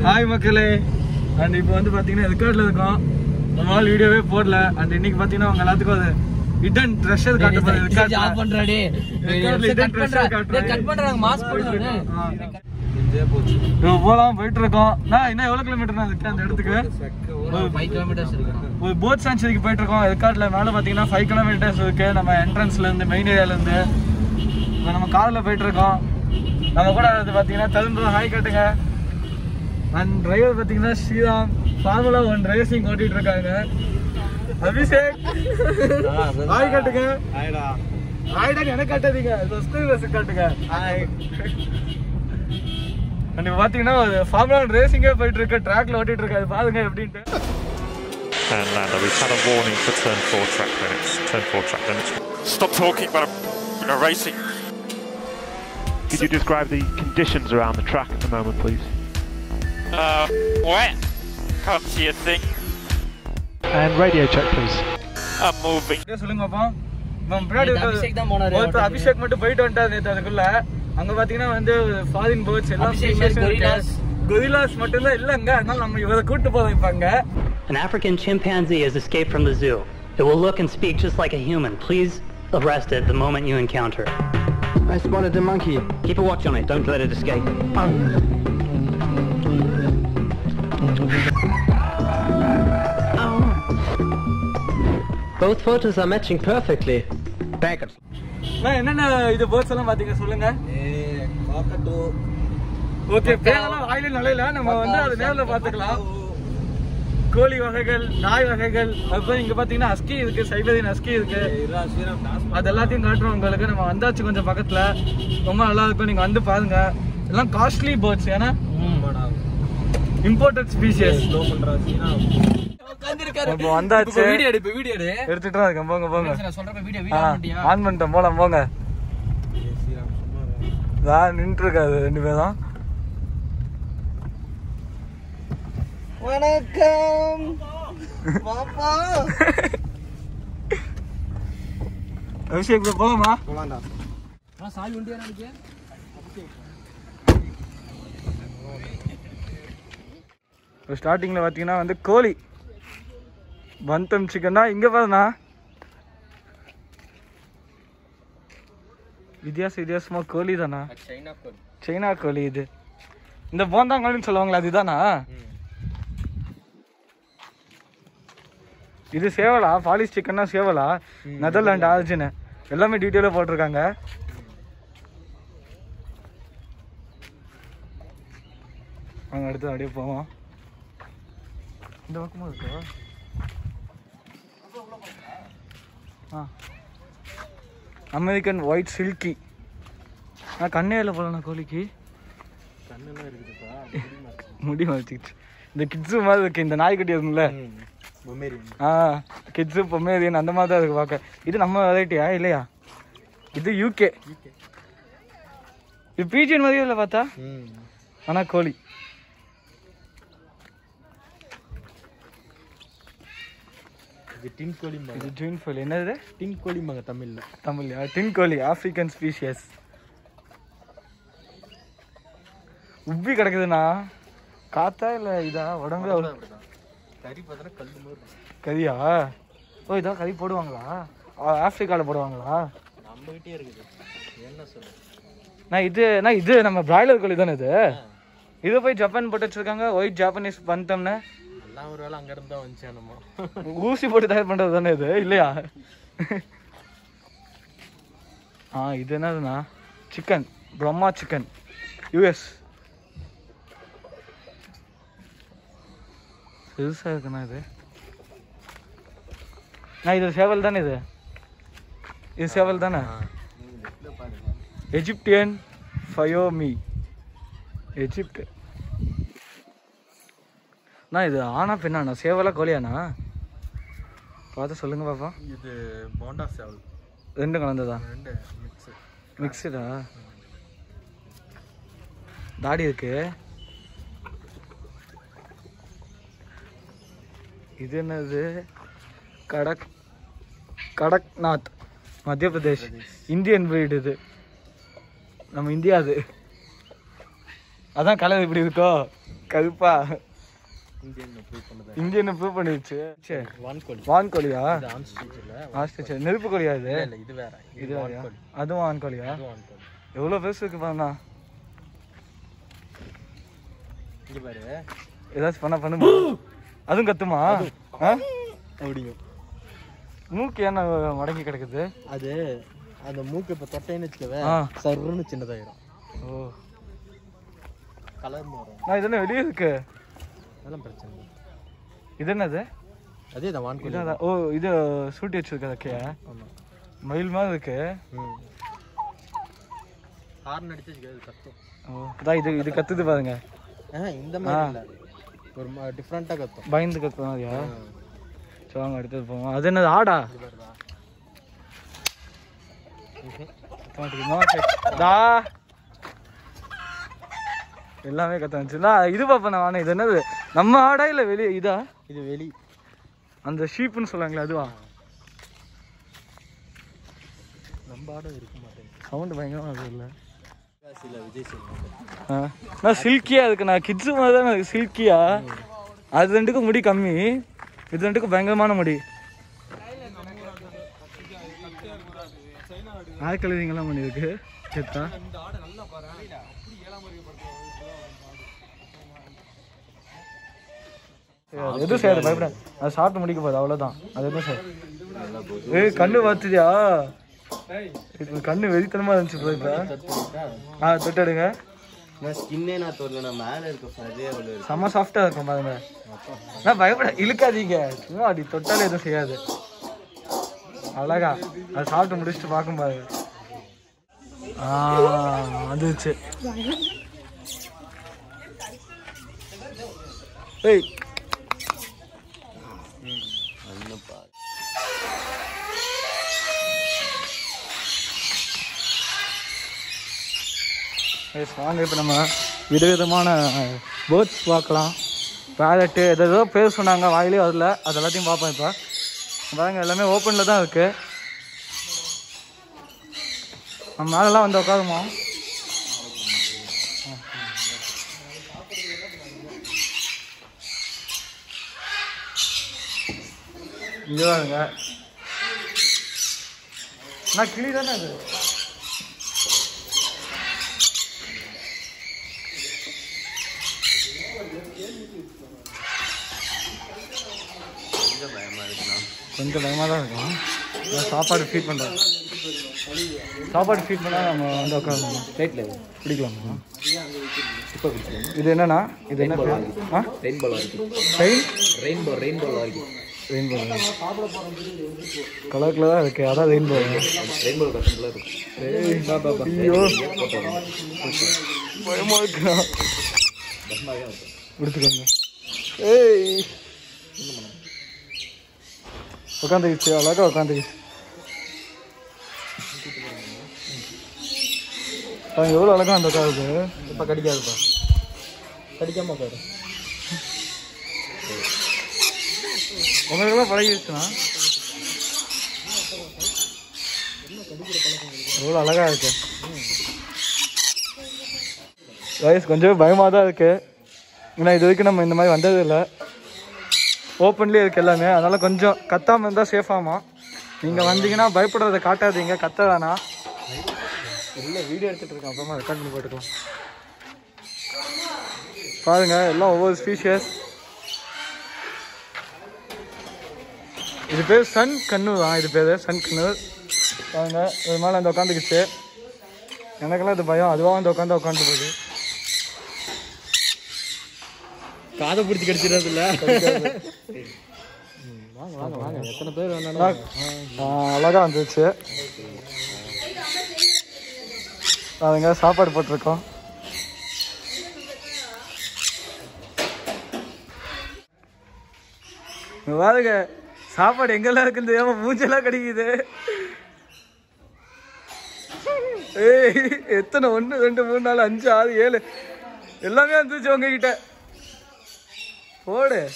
Hi மக்களே and இப்போ வந்து பார்த்தீங்கன்னா ரெக்கார்டில் இருக்கோம் ரொம்ப நாள் வீடியோவே போடல அண்ட் இன்னைக்கு பார்த்தீங்கன்னா அவங்க எல்லாத்துக்கும் அது இடன் ட்ரெஷர் காட்ட போகுது ரெக்கார்ட்ல. ஆஃப் பண்றாடி ரெக்கார்ட்ல இடன் ட்ரெஷர் கட் காட்டுறேன் பண்றாங்க மாஸ்க் போடுறாங்க இப்போ போலாம் போயிட்டு இருக்கோம் நான் இன்னும் எவ்வளோ கிலோமீட்டர் நான் இருக்கேன் அந்த இடத்துக்கு ஃபைவ் கிலோமீட்டர்ஸ் இருக்கு ஒரு போட் சான்ச்சுரிக்கு போயிட்டு இருக்கோம் ரெக்கார்ட்ல மேலே பார்த்தீங்கன்னா ஃபைவ் கிலோமீட்டர்ஸ் இருக்கு நம்ம என்ட்ரன்ஸ்ல இருந்து மெயின் ஏரியால இருந்து இப்போ நம்ம காரில் போயிட்டு இருக்கோம் நம்ம கூட வந்து பார்த்தீங்கன்னா தருண் ஹாய் காட்டுங்க அண்ட் டிரைவர் பார்த்தீங்கன்னா ஸ்ரீராம் ஃபார்முலா ஒன் ரேசிங் ஓட்டிட்டு இருக்காங்க அபிஷேக் ஹாய் காட்டுங்க ஹாய்டா எனக்கு காட்டாதீங்க சப்ஸ்கிரைபர்ஸ் காட்டுங்க ஹாய் அண்ட் இப்போ பார்த்தீங்கன்னா ஒரு ஃபார்முலா ஒன் ரேசிங்கே போயிட்டு இருக்கு ட்ராக்ல ஓட்டிட்டு இருக்காரு பாருங்க எப்படின்ட்டு And Lando, we've had a warning for turn four track limits. Turn four track limits. Stop talking about a, a racing. Could you describe the conditions around the track at the moment, please? Uh, wet. Can't see a thing. And radio check, please. I'm moving. அப்படியே சொல்லுங்க பாப்போம் நம்ம பின்னாடி நேத்து இருக்க- அபிஷேக் தான் போனாரு. ஒருத்தர் அபிஷேக் மட்டும் போயிட்டு வந்துட்டாரு நேத்து அதுக்குள்ள அங்க பாத்தீங்கன்னா வந்து ஃபாரின் பேர்ட்ஸ் எல்லாம் அபிஷேக் says gorillas. கொரிலாஸ் மட்டும் தான் இல்லங்க அதனால நம்ம இவரை கூட்டு போறோம் இப்ப அங்க An African chimpanzee has escaped from the zoo. It will look and speak just like a human. Please arrest it the moment you encounter it. I spotted the monkey. Keep a watch on it. Don't let it escape. Both photos are matching perfectly. Baggers. நான் என்னென்ன இது birds எல்லாம் பாத்தீங்க சொல்லுங்க okay பேரெல்லாம் வாயில நுழையில நம்ம வந்து அது நேர்ல பாத்துக்கலாம் கோழி வகைகள் நாய் வகைகள் அப்புறம் இங்க பாத்தீங்கன்னா அஸ்கி இருக்கு சைபரியன் அஸ்கி இருக்கு அது எல்லாத்தையும் காட்டுறோம் உங்களுக்கு நம்ம வந்தாச்சு கொஞ்சம் பக்கத்துல ரொம்ப நல்லா இருக்கும் நீங்க வந்து பாருங்க எல்லாம் காஸ்ட்லி பேர்ட்ஸ் ஏன்னா இம்போர்ட்டட் ஸ்பீசியஸ் உட்கார்ந்திருக்காரு. இப்போ வந்தாச்சு. இப்போ வீடியோ எடு இப்போ வீடியோ எடு எடுத்துட்டு தான் இருக்கேன் போங்க போங்க நான் சொல்றப்ப வீடியோ ஆ, வீடியோ ஆன் பண்ணிட்டியா ஆன் பண்ணிட்டோம் போலாம் போங்க நான் நின்று இருக்காது ரெண்டு பேரும் வணக்கம் பாப்பா அபிஷேக் bro, போலாமா போலாண்டா ஆ சாய் உண்டியா நாளைக்கு ஸ்டார்டிங்ல பாத்தீங்கன்னா வந்து கோழி பந்தம் சிக்கன்னா இங்க பாருண்ணா வித்தியாச வித்தியாசமா கோழி தானா சைனா கோட் சைனா கோழி இது இந்த போந்தாங்கோழின்னு சொல்லுவாங்களே அதுதானா இது சேவலா பாலிஷ் சிக்கன்னா சேவலா நெதர்லாண்ட் ஆரிஜின் எல்லாமே டீட்டெயிலாக போட்டிருக்காங்க வாங்க அடுத்து அப்படியே போவோம் இந்த பக்கமும் இருக்கா ஆ அமெரிக்கன் ஒயிட் சில்கி நான் கண்ணே இல்லை போலண்ணா கோழிக்கு முடி வச்சுக்கிச்சு இந்த கிட்ஸு மாதிரி இருக்கு இந்த நாய்க்குட்டி இருக்கும்ல ஆ கிட்ஸு பொம்மேரியன் அந்த மாதிரி தான் இருக்கு பார்க்க இது நம்ம வெரைட்டியா இல்லையா இது யூகே இது பீஜியன் மாதிரியே இல்லை பார்த்தா ஆனா கோழி இது டின் கோழி இது ஜூன் கோழி என்னது டின் கோழிம்பாங்க தமிழ்ல தமிழ்லையா டின் கோழி ஆப்பிரிக்கன் ஸ்பீஷியஸ் உப்பி கிடக்குதுண்ணா காத்தா இல்லை இதா உடம்பு அவ்வளோ கறி பார்த்தா கல் மாதிரி கறியா ஓ இதான் கறி போடுவாங்களா ஆப்பிரிக்காவில் போடுவாங்களா நம்மகிட்டே இருக்குது என்ன சொல்லு நான் இது நான் இது நம்ம பிராய்லர் கோழி தானே இது இதை போய் ஜப்பான் போட்டு வச்சிருக்காங்க ஒயிட் ஜாப்பனீஸ் பந்தம்னு எல்லாம் ஒரு வேளை அங்க இருந்து தான் வந்துச்சு நம்ம ஊசி போட்டு தயார் பண்றது தானே இது இல்லையா ஆ இது என்னதுண்ணா சிக்கன் பிரம்மா சிக்கன் யூஎஸ் பெருசா இருக்குண்ணா இது நான் இது சேவல் தானே இது இது சேவல் தானே எஜிப்டியன் ஃபயோமி எஜிப்ட் அண்ணா இது ஆனா பெண்ணாண்ணா சேவலா கோழியாண்ணா பார்த்து சொல்லுங்க பாப்பா இது போண்டா சேவல் ரெண்டும் கலந்ததா ரெண்டு மிக்ஸ் மிக்சடா தாடி இருக்கு இது என்னது கடக் கடக்நாத் மத்திய பிரதேஷ் இந்தியன் breed இது நம்ம இந்தியா அது அதான் கலர் இப்படி இருக்கோ கருப்பா இந்தியன் ப்ரூவ் பண்ணது இந்தியன் ப்ரூவ் பண்ணிடுச்சு சரி வான்கோழி வான்கோழியா இது ஆன் ஸ்டேஜில் ஆஸ்ட் சரி நெருப்பு கோழியா இது இல்லை இது வேற இது வேறயா? அதுவும் வான்கோழியா இது வான்கோழி எவ்வளோ பெருசு இருக்கு பாருண்ணா இங்கே பாரு ஏதாச்சும் பண்ண பண்ணுமா அதுவும் கத்துமா ஆ அப்படியும் மூக்கு என்ன மடங்கி கிடக்குது அது அந்த மூக்கு இப்போ தொட்டைன்னு வச்சுக்கவே ஆ. சர்ன்னு சின்னதாயிரும் ஓ கலர் மாறும் நான் இதெல்லாம் வெளியே இருக்கு அதெல்லாம் பிரச்சனை இல்லை இது என்னது அதே தான் வான்கோழி இதான் ஓ இது சூட்டி வச்சிருக்க ஓகே ஆமாம் மயில் மாதிரி இருக்கு ம் ஹார்ன் அடிச்சு வச்சுக்க, அது கத்தும் ஓ அதான் இது இது கத்துது பாருங்க ஆ இந்த மாதிரி இல்லை ஒரு டிஃப்ரெண்ட்டாக கத்தும் பயந்து கத்து மாதிரியா சரி வாங்க அடுத்தது போவோம் அது என்னது ஆடா கத்த மாட்டேங்குது. தா எல்லாமே கத்த வந்துச்சுல இது பாப்பா நான் வானே இது என்னது நம்ம ஆடா இல்ல வெளியே இதா இது வெளி அந்த ஷீப்புன்னு சொல்லுவாங்களே அதுவா நம்ம ஆடம் இருக்க மாட்டேங்குது சவுண்ட் பயங்கரமா இருக்கு இல்ல சில விஜய் சேதுபதி ஆ. நான் சில்கியா இருக்கு நான் கிட்ஸு மாதிரி தான் எனக்கு சில்கியா அது ரெண்டுக்கும் முடி கம்மி இது ரெண்டுக்கும் பயங்கரமான முடி ஆய் கழுவிங்கெல்லாம் பண்ணியிருக்கு செத்தா சரி, அது எதுவும் செய்யாது பயப்பட அது சாப்பிட்டு முடிக்க போகுது அவ்வளோதான் அது எதுவும் செய்யாது ஏய் கண்ணு பார்த்துட்டியா இப்ப கண்ணு வெறித்தனமா இருந்துச்சு bro இப்ப ஆ தொட்டு எடுங்க நான் ஸ்கின்னே நான் தோறல நான் மேலே இருக்க ஃபரே அவ்வளோ செம்ம சாஃப்டா இருக்கும் பாருங்க நான் பயப்பட இழுக்காதீங்க சும்மா அப்படி தொட்டாலே எதுவும் செய்யாது அழகா அது சாப்பிட்டு முடிச்சுட்டு பார்க்கும் பாருங்க ஆ வந்துச்சு ஏய் Guys, வாங்க இப்போ நம்ம விதவிதமான பேர்ட்ஸ் பார்க்கலாம் பேரட்டு எதோ பேர் சொன்னாங்க வாயிலே வரல அது எல்லாத்தையும் பார்ப்போம் இப்போ பாருங்க எல்லாமே ஓப்பனில் தான் இருக்கு நம்ம மேலெல்லாம் வந்து உட்காருமா இங்கே பாருங்க நான் கிளி தானே அது கொஞ்சம் பயமாக தான் இருக்கும் நான் சாப்பாடு ஃபீட் பண்ணுறேன் சாப்பாடு ஃபீட் பண்ணால் நம்ம வந்து உட்காந்து ரைட்டில் பிடிக்கலாமா இப்போ பிடிச்சிருங்க இது என்னண்ணா இது என்ன பேர் ஆ rainbow lorikeet train rainbow rainbow lorikeet rainbow colour கலராக இருக்கு அதான் ரெயின்போ ரெயின்போ கட்டத்தில் இருக்கும் ஐயோ பயமா இருக்குண்ணா எடுத்துக்கோங்க ஏய் உட்காந்துக்கிச்சு அழகா உட்காந்துக்கிச்சு பாருங்க எவ்வளோ அழகா அந்த உட்காருது இப்போ கடிக்காதுப்பா கடிக்காம உட்காரு உங்களுக்கெல்லாம் பழகிடுச்சுண்ணா எவ்வளோ அழகா இருக்கு வயசு கொஞ்சம் பயமாக தான் இருக்கு ஏன்னா இது வரைக்கும் நம்ம இந்த மாதிரி வந்தது இல்லை ஓப்பன்லேயே இருக்கு எல்லாமே அதனால கொஞ்சம் கத்தாமல் இருந்தால் சேஃபாமா நீங்கள் வந்தீங்கன்னா பயப்படுறதை காட்டாதீங்க கத்த வேணாம் இல்லை வீடியோ எடுத்துட்டு இருக்கேன் அப்புறமா ரெக்கார்ட் பண்ணி போட்டுக்கலாம் பாருங்க எல்லாம் ஒவ்வொரு ஸ்பீஷியஸ் இது பேர் சன் கண்ணு தான் இது பேர் சன் கண்ணு பாருங்க இது மேலே வந்து உட்காந்துக்கிச்சு எனக்கெல்லாம் இது பயம் அதுவாக வந்து உட்காந்து உட்காந்து போகுது காதை பிடிச்சி கடிச்சிடாது இல்ல வாங்க வாங்க வாங்க எத்தனை பேர் வேணாலும் அழகாக வந்துச்சு அதுங்க சாப்பாடு போட்டிருக்கோம் இங்க பாருங்க சாப்பாடு எங்கெல்லாம் இருக்குன்னு தெரியாம மூஞ்செல்லாம் கடிக்குது ஏய் எத்தனை ஒன்று ரெண்டு மூணு நாலு அஞ்சு ஆறு ஏழு எல்லாமே வந்துச்சு உங்ககிட்ட போடு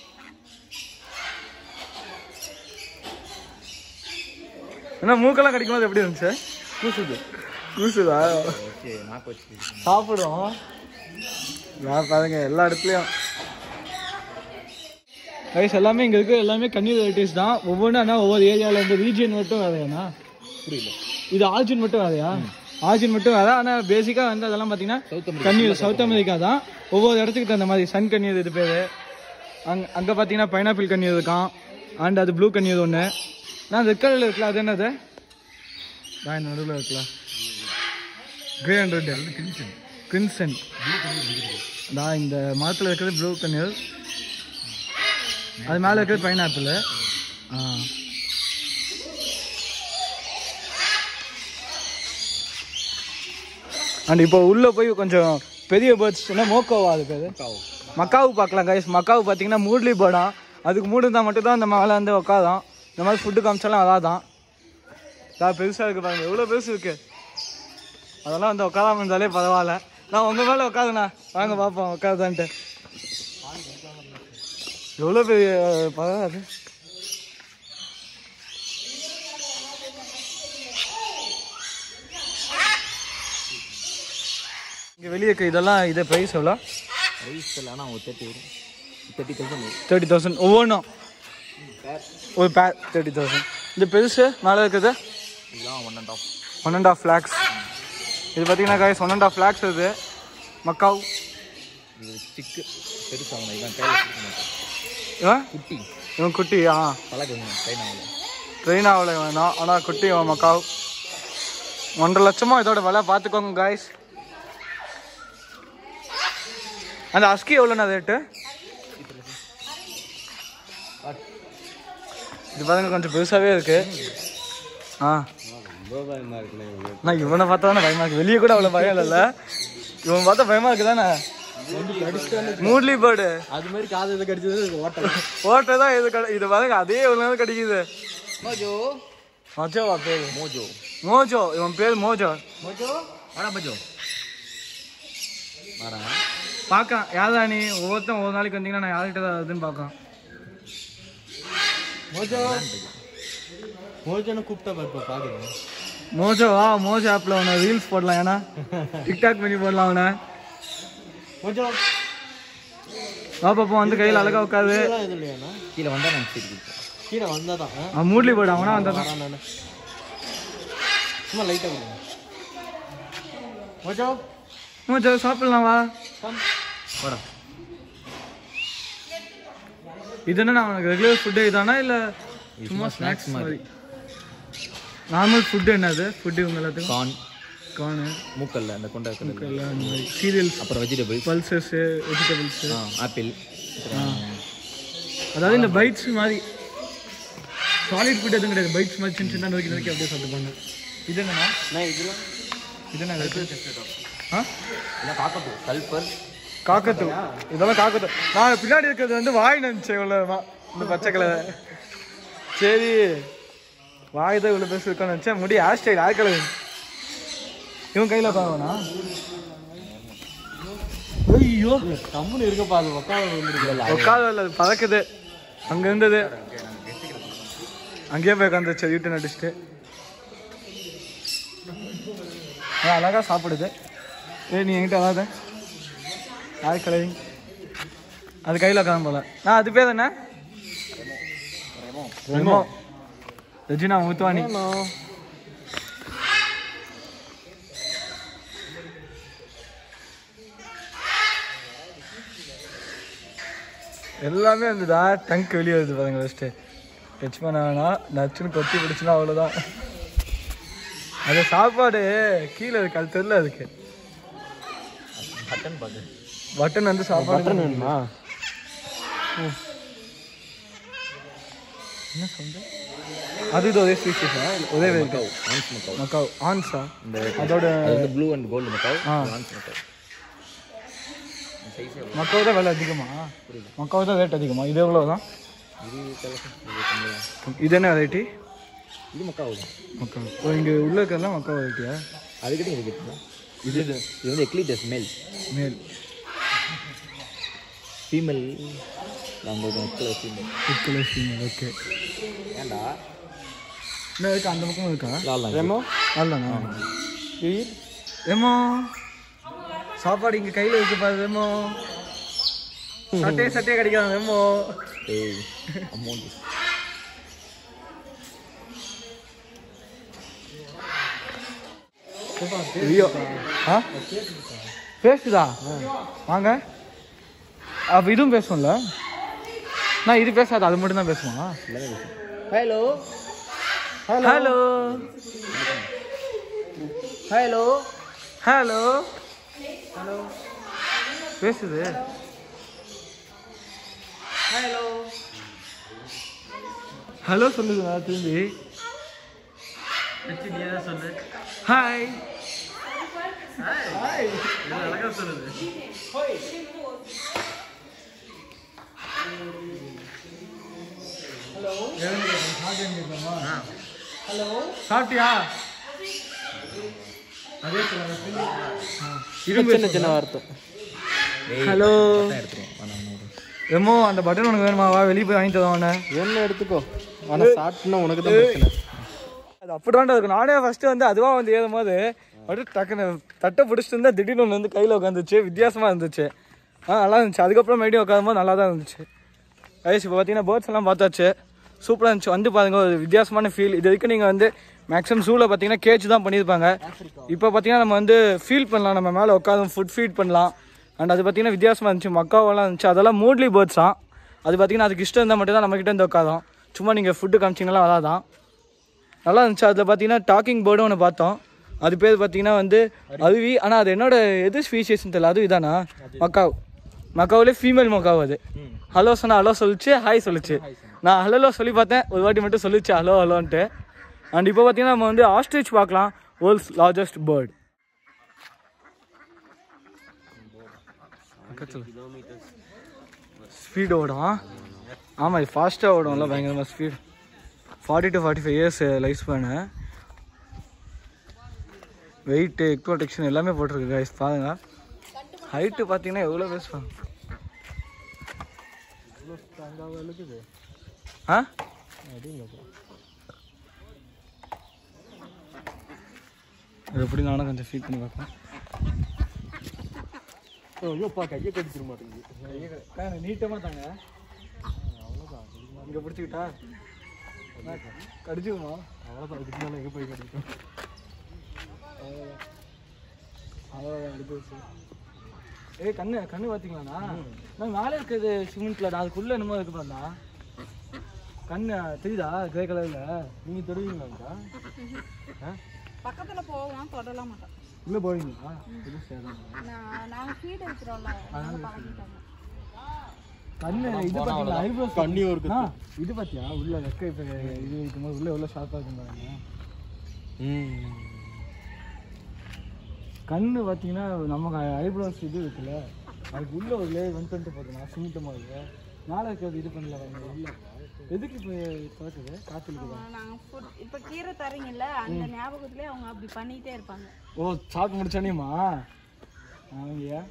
என்ன மூக்கெல்லாம் கடிக்கும் போது எப்படி இருந்துச்சு கூசுது கூசுதா சாப்பிடும் நான் பாருங்க எல்லா இடத்துலையும் ரைஸ் எல்லாமே இங்கே இருக்க எல்லாமே கன்னி வெரைட்டிஸ் தான் ஒவ்வொன்றும் ஆனால் ஒவ்வொரு ஏரியாவில் இருந்து ரீஜியன் மட்டும் வேறையாண்ணா புரியல இது ஆர்ஜின் மட்டும் வேறையா ஆர்ஜின் மட்டும் வேற ஆனால் பேசிக்காக வந்து அதெல்லாம் பார்த்தீங்கன்னா கன்னியூர் சவுத் அமெரிக்கா தான் ஒவ்வொரு இடத்துக்கு தகுந்த மாதிரி சன் கன்னியூர் இது பேர் அங்கே அங்கே பார்த்தீங்கன்னா பைனாப்பிள் கன்னியூர் இருக்கான் அண்ட் அது ப்ளூ கன்னியூர் ஒன்று நான் ரெட் கலரில் இருக்குல்ல அது என்னது நான் நடுவில் இருக்குல்ல கிரே அண்ட் ரெட் கிரின்சன் நான் இந்த மரத்தில் இருக்கிறது ப்ளூ கன்னியூர் அது மேலே இருக்கிறது பைனாப்பிள் ஆ அண்ட் இப்போ உள்ளே போய் கொஞ்சம் பெரிய பேர்ட்ஸ் என்ன மோக்கோவா அது பேர் மக்காவு பார்க்கலாம் கைஸ் மக்காவு பார்த்தீங்கன்னா மூட்லி பேர்டாம் அதுக்கு மூடு இருந்தால் மட்டும்தான் அந்த மேலே வந்து உட்காதான் இந்த மாதிரி ஃபுட்டு காமிச்சாலும் அதான் தான் அதான் பெருசாக இருக்குது பாருங்க எவ்வளோ பெருசு இருக்கு அதெல்லாம் வந்து உட்காராம இருந்தாலே பரவாயில்ல நான் உங்கள் மேலே உட்காதுண்ணா வாங்க பார்ப்போம் உட்காதான்ட்டு எவ்வளோ பெரிய பரவாயில்ல அது இங்கே வெளியே இருக்க இதெல்லாம் இது ப்ரைஸ் எவ்வளோ ரைஸ் எல்லாம் ஒரு தேர்ட்டி வரும் தேர்ட்டி தௌசண்ட் வரும் தேர்ட்டி தௌசண்ட் ஒவ்வொன்றும் ஒரு பேர் தேர்ட்டி தௌசண்ட் இந்த பெருசு மேலே இருக்குது இதெல்லாம் one and half one and half lakhs இது பார்த்தீங்கன்னா guys one and half lakhs இது மக்காவ் இது சிக்கு பெருசாகணும் இதான் கையில் பிடிக்க மாட்டேன் இவன் குட்டி இவன் குட்டி ஆ பழகுங்க சைனாவில் ட்ரெயின் ஆகலை வேணாம் ஆனால் குட்டி இவன் மக்காவ் ஒன்றரை லட்சமா இதோட விலை பார்த்துக்கோங்க காய்ஸ் அந்த அஸ்கி எவ்வளோண்ணா ரேட்டு இது பாருங்க கொஞ்சம் பெருசாகவே இருக்கு ஆ நான் இவனை பார்த்தா தானே பயமா இருக்கு வெளியே கூட அவ்வளோ பயம் இல்லைல்ல இவன் பார்த்தா பயமா இருக்கு தானே மூட்லி பேர்டு அது மாதிரி காது இதை கடிச்சது ஓட்டம் ஓட்டை தான் இது கடை இது பாருங்க அதே ஒரு நேரம் கிடைக்குது மோஜோ மோஜோவா பேரு மோஜோ மோஜோ இவன் பேர் மோஜோ மோஜோ வாடா மோஜோ வாடா பார்க்கலாம் யாரா நீ ஒவ்வொருத்தன் ஒரு நாளைக்கு வந்தீங்கன்னா நான் யார்கிட்ட தான் வருதுன்னு பார்க்கலாம் மோஜோ மோஜோன்னு கூப்பிட்டா பாருப்பா பாக்குறேன் மோஜோ வா மோஜோ ஆப்பில் அவனை ரீல்ஸ் போடலாம் ஏன்னா டிக்டாக் பண்ணி போடலாம் அவனை மோஜோ வா பாப்போம் வந்து கையில் அழகா உட்காது இதெல்லாம் இது இல்லையாண்ணா கீழே வந்தால் நான் சரி கீழே வந்தாதான் ஆ? அவன் மூட்லி போடு அவனா வந்தான் வரான் நானு. சும்மா லைட்டாக கொடுங்க மோஜோ மோஜோ சாப்பிடலாம் வா கம் வாடா இது என்ன அவனுக்கு ரெகுலர் ஃபுட்டு இதானா இல்லை சும்மா ஸ்நாக்ஸ் மாதிரி நார்மல் ஃபுட்டு என்னது ஃபுட்டு இவங்க எல்லாத்துக்கும் கார்ன் கார்னு மூக்கல்ல அந்த கொண்ட கடலை எல்லாம் அந்த மாதிரி சீரியல்ஸ் அப்புறம் வெஜிடபிள்ஸ் பல்சஸ்ஸு வெஜிடபிள்ஸு ஆப்பிள் அதாவது இந்த பைட்ஸ் மாதிரி சாலிட் ஃபுட் எதுவும் கிடையாது பைட்ஸ் மாதிரி சின்ன சின்ன நோக்கி நோக்கி அப்படியே சாப்பிட்டுப்பாங்க இது என்னண்ணா நான் இதெல்லாம் இது என்ன ஆ இல்லை காக்கப்பு சல்ஃபர் காக்கத்து இதெல்லாம் காக்கத்து நான் பின்னாடி இருக்கிறது வந்து வாய் நினச்சேன் இவ்வளோ இந்த பச்சை கலர் சரி வாய் தான் இவ்வளோ பெருசு இருக்கான்னு நினச்சேன் முடி ஹேர் ஸ்டைல் ஹேர் கலர் இவன் கையில் பாவனா ஐயோ கம்முன்னு இருக்கப்பா அது உட்காந்து வந்துருக்கு உட்காத இல்லை அது பறக்குது அங்கே இருந்தது அங்கேயே போய் உட்காந்துச்சு வீட்டு நடிச்சுட்டு ஆ அழகாக சாப்பிடுது ஏய் நீ என்கிட்ட வராத ஹேர் கலரிங் அது கையில் உட்காந்து போல ஆ அது பேர் என்ன ரெமோ ரெஜினா முத்துவாணி எல்லாமே இருந்ததா டங்க் வெளியே வருது பாருங்க ஃபஸ்ட்டு டச் பண்ண வேணாம் நச்சுன்னு கொத்தி பிடிச்சுனா அவ்வளோதான் அது சாப்பாடு கீழே இருக்கு அது தெரியல அதுக்கு பட்டன் பாக்கு பட்டன் வந்து சாப்பாடு வேணுமா என்ன சொல்ற அது இது ஒரே ஸ்பீஷஸா ஒரே இருக்கு ஆன்ஸ் மக்காவ் மக்காவ் ஆன்ஸா இந்த அதோட அது வந்து ப்ளூ அண்ட் கோல்டு மக்காவ் ஆ. ஆன்ஸ் மக்காவ் சைஸே மக்காவ் தான் விலை அதிகமா மக்காவ் தான் ரேட் அதிகமா இது எவ்வளோ தான் இது கலர் இது கம்மி இது என்ன வெரைட்டி இது மக்காவ் தான் மக்காவ் ஓ இங்கே உள்ள இருக்கிறதெல்லாம் மக்காவ் வெரைட்டியா அதுக்கிட்ட இது கேட்டுங்களா இது இது இது வந்து எக்லிடஸ் மேல் மேல் ஃபீமேல் நாங்கள் மக்களை female red colour female okay ஏன்டா என்ன இருக்கா அந்த பக்கம் இருக்கா லாலாம் ரெமோ அதுதானா யூ ஈட் ஏமா சாப்பாடு இங்க கையில இருக்கு பாரு வெமோ சட்டையே சட்டையே கிடைக்காது வெமோ ஏய் அமௌண்ட் ஐயோ ஆ பேசுதா வாங்க அப்ப இதுவும் பேசும்ல நான் இது பேசாது அது மட்டும் தான் பேசுமா hello hello hello hello hello பேசுது ஹலோ ஹலோ சொல்லுதுடா திரும்பி நீ தான் சொல்லு ஹாய் ஹாய் அழகா சொல்லுது ஹலோ சாப்பிட்டியா அதே சின்ன சின்ன வார்த்தை ஹலோ எடுத்துருவோம் ஆனால் எம்மோ அந்த பட்டன் உனக்கு வேணுமா வா வெளியே போய் வாங்கி தரோம் அவனை என்ன எடுத்துக்கோ ஆனா சாப்பிட்டுனா உனக்கு தான் பிரச்சனை அது அப்படிதான்டா இருக்கும் நானே ஃபர்ஸ்ட் வந்து அதுவா வந்து ஏறும் போது அப்படியே டக்குன்னு தட்டை பிடிச்சிட்டு இருந்தா திடீர்னு ஒன்று வந்து கையில் உட்காந்துச்சு வித்தியாசமா இருந்துச்சு ஆ நல்லா இருந்துச்சு அதுக்கப்புறம் மறுபடியும் உட்காரும் போது நல்லா தான் இருந்துச்சு வயசு இப்போ பார்த்தீங்கன்னா பேர்ட்ஸ் எல்லாம் பார்த்தாச்சு சூப்பராக இருந்துச்சு வந்து பாருங்க ஒரு வித்தியாசமான ஃபீல் இது வரைக்கும் நீங்கள் வந்து மேக்ஸிமம் ஜூவில் பார்த்தீங்கன்னா கேஜ் தான் பண்ணியிருப்பாங்க இப்போ பார்த்தீங்கன்னா நம்ம வந்து ஃபீல் பண்ணலாம் நம்ம மேலே உட்காந்து ஃபுட் ஃபீட் பண்ணலாம் அண்ட் அது பார்த்தீங்கன்னா வித்தியாசமாக இருந்துச்சு மக்காவெல்லாம் இருந்துச்சு அதெல்லாம் மூட்லி பேர்ட்ஸ் தான் அது பார்த்தீங்கன்னா அதுக்கு இஷ்டம் இருந்தால் மட்டும் தான் நம்மக்கிட்ட இருந்து உட்காரும் சும்மா நீங்கள் ஃபுட்டு காமிச்சிங்கலாம் அதான் நல்லா இருந்துச்சு அதில் பார்த்தீங்கன்னா டாக்கிங் பேர்டும் ஒன்று பார்த்தோம் அது பேர் பார்த்தீங்கன்னா வந்து அருவி ஆனால் அது என்னோட எது ஸ்பீஷியஸ்னு தெரியல அது இதானா மக்காவ் மக்காவிலே ஃபீமேல் மக்காவ் அது ஹலோ சொன்னா ஹலோ சொல்லிச்சு ஹாய் சொல்லுச்சு நான் ஹலோ சொல்லி பார்த்தேன் ஒரு வாட்டி மட்டும் சொல்லிச்சு ஹலோ ஹலோன்ட்டு அண்ட் இப்போ பார்த்தீங்கன்னா நம்ம வந்து ஆஸ்ட்ரிச் பார்க்கலாம் வேர்ல்ட்ஸ் லார்ஜஸ்ட் பேர்ட் ஸ்பீடு ஓடும் ஆமாம் இது ஃபாஸ்ட்டாக ஓடும்ல பயங்கரமாக speed forty to forty five years life span weight egg production எல்லாமே போட்டிருக்கு கைஸ் பாருங்க ஹைட்டு பார்த்தீங்கன்னா எவ்வளோ பேசுவாங்க ஆ அது எப்படி நானும் கொஞ்சம் ஃபீல் பண்ணி பார்க்கலாம் ஐயோப்பா கையை கடிச்சிட மாட்டேங்குது நீட்டமாக தாங்க இங்கே பிடிச்சிக்கிட்டா கடிச்சுக்குமா அவ்வளோதான் இதுக்கு மேலே எங்கே போய் கடிக்கும் அவ்வளோதான் எடுத்து வச்சு ஏய் கண்ணு கண்ணு பார்த்தீங்களாண்ணா நான் மேலே இருக்கிறது சிமெண்ட்ல அதுக்குள்ள என்னமோ இருக்கு பாருண்ணா கண்ணு தெரியுதா கிரே கலர்ல நீங்கள் தொடுவீங்களாக்கா பக்கத்துல போவோம் தொடலாம் மாட்டோம் உள்ள போவீங்களா இது சேதம் நான் நாங்க ஃபீட் எடுக்கிறோம்ல அதனால பழகிட்டாங்க கண்ணு இது பார்த்தீங்களா ஐப்ரோஸ் கண்ணி ஒரு குத்து. இது பார்த்தியா உள்ள வெக்க இப்போ இது இருக்கும்போது உள்ள எவ்வளோ ஷார்ப்பாக இருக்கும் பாருங்க ம் கண்ணு பார்த்தீங்கன்னா நம்ம ஐப்ரோஸ் இது இருக்குல்ல அதுக்கு உள்ள ஒரு லேயர் ஒன் டுவெண்ட்டி போட்டுனா சிமெண்ட் மாதிரி மேலே இருக்கிறது இது பண்ணல பாருங்க உள்ள எதுக்கு இப்போ திறக்குது காற்று இருக்குதா நாங்க ஃபுட் இப்ப கீரை தரீங்கல்ல அந்த ஞாபகத்திலே அவங்க அப்படி பண்ணிட்டே இருப்பாங்க ஓ சாப்பிட்டு முடிச்சானேம்மா ஆமாங்கய்யா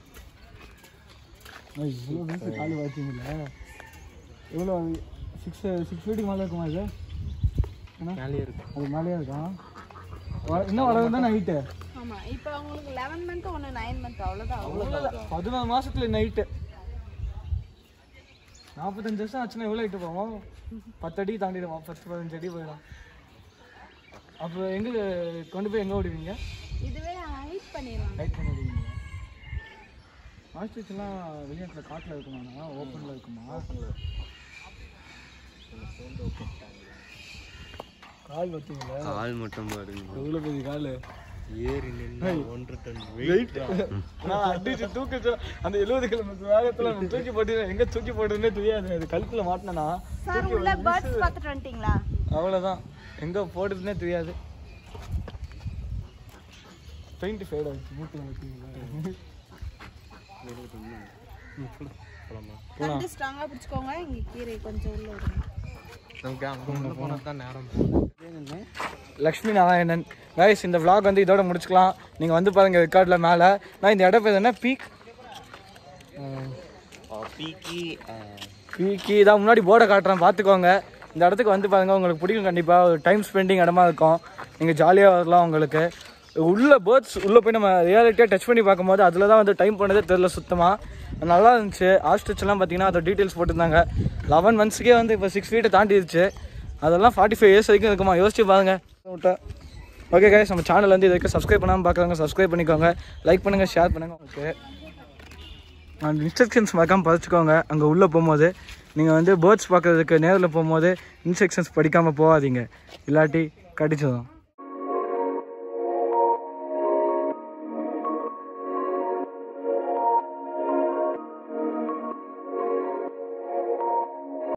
இவ்வளோ பேச காலு பார்த்தீங்களா எவ்வளோ சிக்ஸ் சிக்ஸ் ஃபீட்டுக்கு மேலே இருக்குமா இது என்ன மேலேயே இருக்கும் அது மேலேயே இருக்கும் வ- இன்னும் வளர்ந்து தான் நைட்டு ஆமா இப்ப அவங்களுக்கு லெவன் மந்த் ஒன்னு நைன் மந்த் அவ்வளவுதான் அவ்வளவு பதினோரு மாசத்துல நைட்டு நாற்பத்தஞ்சு வருஷம் ஆச்சுன்னா எவ்வளோ ஹைட்டு போவோம் பத்து அடி தாண்டிடுவோம் பத்து பதினஞ்சு அடி போயிடும் அப்போ எங்கே கொண்டு போய் எங்கே விடுவீங்க இதுவே ஹைட் பண்ணிடுவாங்க லைட் பண்ணிடுவீங்க ஆஸ்ட்ரிச்லாம் வெளியாட்டில் காட்டில் இருக்குமாண்ணா ஓப்பனில் இருக்குமா கால் பார்த்தீங்களா கால் மட்டும் பாருங்க எவ்வளோ பெரிய கால் ஏறி நின்று ஒன்றரை டன் வெயிட் நான் அடிச்சு தூக்க அந்த எழுபது கிலோமீட்டர் வேகத்துல நான் தூக்கி போட்டு எங்க தூக்கி போட்டுன்னே தெரியாது அது கழுத்துல மாட்டினா சார் உள்ள பேர்ட்ஸ் பார்த்துட்டு வந்துட்டீங்களா அவ்வளவுதான் எங்க போடுதுன்னே தெரியாது பெயிண்ட் ஃபேட் ஆச்சு மூட்டில் வச்சுங்களா கண்டு ஸ்ட்ராங்கா பிடிச்சுக்கோங்க இங்க கீரை கொஞ்சம் உள்ள விடுங்க நமக்கு அங்கே போனால் தான் நேரம் லக்ஷ்மி நாராயணன் கைஸ் இந்த vlog வந்து இதோட முடிச்சுக்கலாம் நீங்கள் வந்து பாருங்க ரெக்கார்டில் மேலே நான் இந்த இடம் பேர் என்ன பீக் பீக்கி பீக்கி தான் முன்னாடி போர்டை காட்டுறேன் பார்த்துக்கோங்க இந்த இடத்துக்கு வந்து பாருங்க உங்களுக்கு பிடிக்கும் கண்டிப்பாக ஒரு டைம் ஸ்பெண்டிங் இடமா இருக்கும் நீங்கள் ஜாலியாக வரலாம் உங்களுக்கு உள்ள பேர்ட்ஸ் உள்ளே போய் நம்ம ரியாலிட்டியாக டச் பண்ணி பார்க்கும்போது அதில் தான் வந்து டைம் பண்ணதே தெரில சுத்தமாக நல்லா இருந்துச்சு ஆஸ்ட்ரிச்லாம் பார்த்தீங்கன்னா அதை டீட்டெயில்ஸ் போட்டிருந்தாங்க லெவன் மந்த்ஸ்க்கே வந்து இப்போ சிக்ஸ் ஃபீட்டை தாண்டிடுச்சு அதெல்லாம் ஃபார்ட்டி ஃபைவ் இயர்ஸ் வரைக்கும் இருக்குமா யோசிச்சு பாருங்க விட்டேன் ஓகே கைஸ் நம்ம சேனல் வந்து இது வரைக்கும் சப்ஸ்கிரைப் பண்ணாமல் பார்க்குறவங்க சப்ஸ்கிரைப் பண்ணிக்கோங்க லைக் பண்ணுங்கள் ஷேர் பண்ணுங்கள் ஓகே அந்த இன்ஸ்ட்ரக்ஷன்ஸ் மறக்காமல் படிச்சுக்கோங்க அங்கே உள்ளே போகும்போது நீங்கள் வந்து பேர்ட்ஸ் பார்க்குறதுக்கு நேரில் போகும்போது இன்ஸ்ட்ரக்ஷன்ஸ் படிக்காமல் போகாதீங்க இல்லாட்டி கடிச்சிடும்